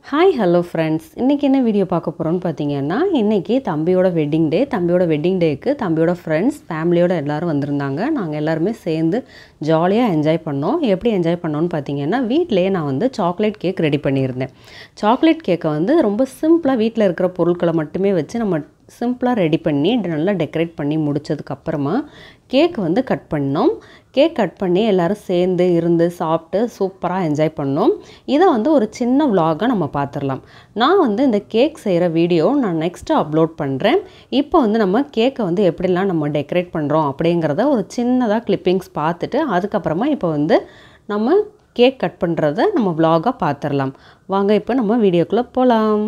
Hi hello friends இன்றைக்கி என்ன video பார்க்க போகிறோம்னு பார்த்தீங்கன்னா இன்றைக்கி தம்பியோட வெட்டிங் டே தம்பியோட வெட்டிங் டேக்கு தம்பியோட ஃப்ரெண்ட்ஸ் ஃபேமிலியோட எல்லோரும் வந்திருந்தாங்க நாங்கள் எல்லாருமே சேர்ந்து ஜாலியாக என்ஜாய் பண்ணோம் எப்படி என்ஜாய் பண்ணோன்னு பார்த்தீங்கன்னா வீட்டிலேயே நான் வந்து சாக்லேட் கேக் ரெடி பண்ணியிருந்தேன் சாக்லேட் கேக்கை வந்து ரொம்ப சிம்பிளாக வீட்டில் இருக்கிற பொருட்களை மட்டுமே வச்சு நம்ம சிம்பிளாக ரெடி பண்ணி நல்லா டெக்கரேட் பண்ணி முடிச்சதுக்கப்புறமா கேக் வந்து கட் பண்ணோம் கேக் கட் பண்ணி எல்லோரும் சேர்ந்து இருந்து சாப்பிட்டு சூப்பராக என்ஜாய் பண்ணோம் இதை வந்து ஒரு சின்ன vlog-ஆ நம்ம பார்த்துடலாம் நான் வந்து இந்த கேக் செய்கிற வீடியோ நான் நெக்ஸ்ட்டு அப்லோட் பண்ணுறேன் இப்போ வந்து நம்ம கேக்கை வந்து எப்படிலாம் நம்ம டெக்கரேட் பண்ணுறோம் அப்படிங்கிறத ஒரு சின்னதாக கிளிப்பிங்ஸ் பார்த்துட்டு அதுக்கப்புறமா இப்போ வந்து நம்ம கேக் கட் பண்ணுறத நம்ம vlog-ஆ பார்த்துடலாம் வாங்க இப்போ நம்ம வீடியோக்குள்ளே போகலாம்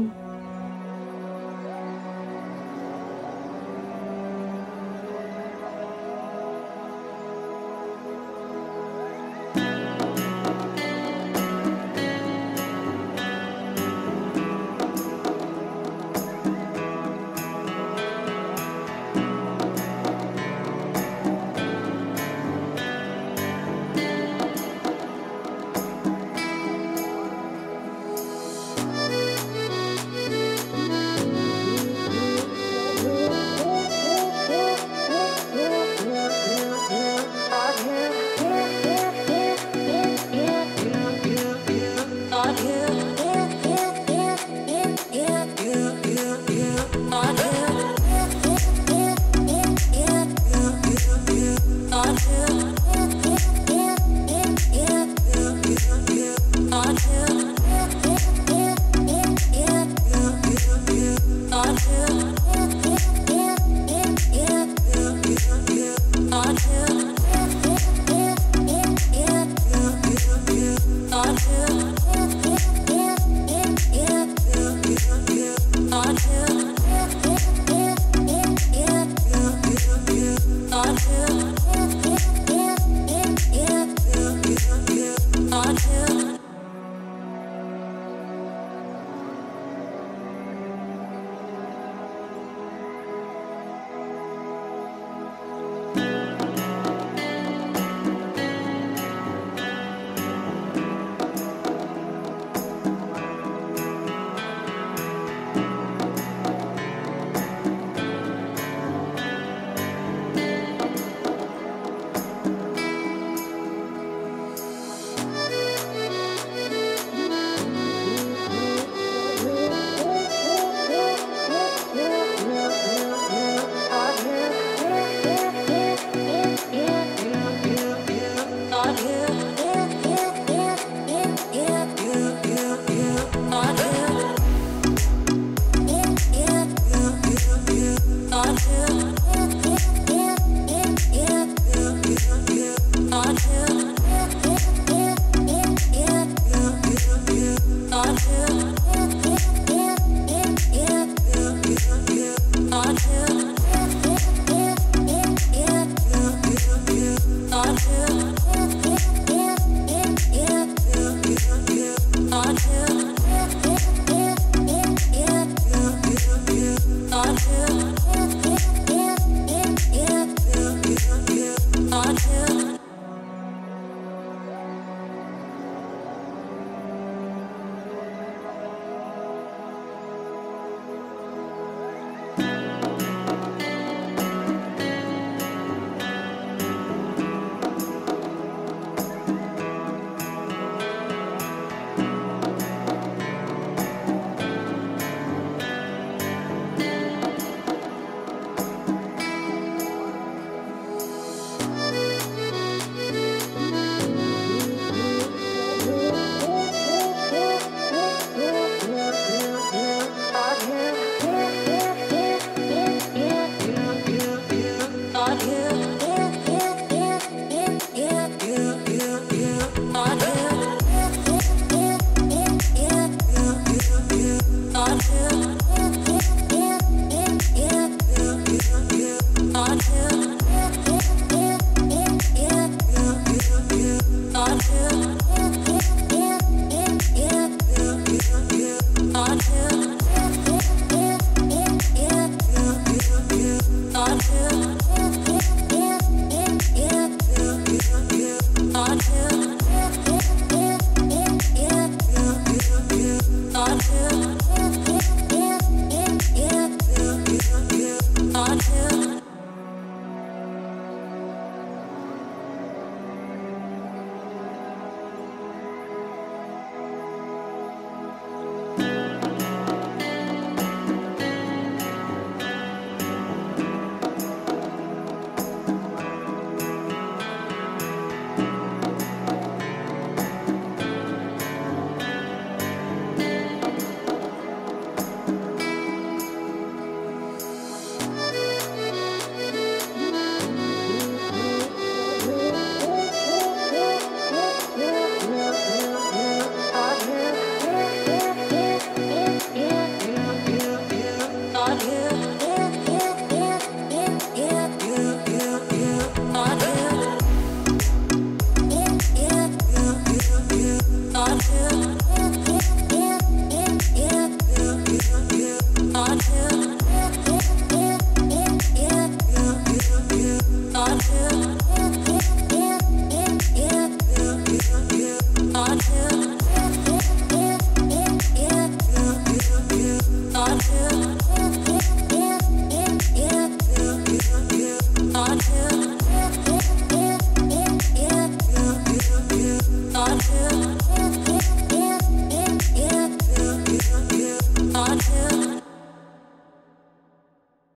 on you.